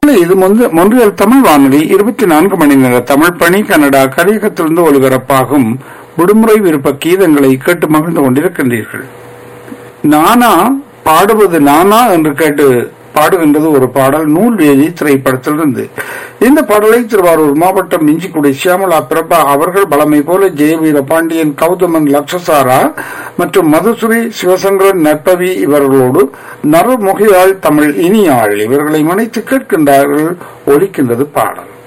நேரில் இது வந்து மொன்றியல் தமிழ் வானொலி இருபத்தி நான்கு மணி நேர தமிழ் பணி கனடா கலியகத்திலிருந்து ஒளிபரப்பாகும் விடுமுறை விருப்ப கீதங்களை கேட்டு மகிழ்ந்து கொண்டிருக்கின்றீர்கள் நானா பாடுவது நானா என்று கேட்டு பாடுகின்றது ஒரு பாடல் நூல்வேலி திரைப்படத்திலிருந்து இந்த பாடலை திருவாரூர் மாவட்டம் மிஞ்சிக்குடி சியாமலா பிரபா அவர்கள் பலமை போல ஜெயவீர பாண்டியன் கௌதமன் லக்ஷசாரா மற்றும் மதுசுரி சிவசங்கரன் நற்பவி இவர்களோடு நறுமுகையாள் தமிழ் இனியாள் இவர்களை மனைத்து கேட்கின்றார்கள் ஒலிக்கின்றது பாடல்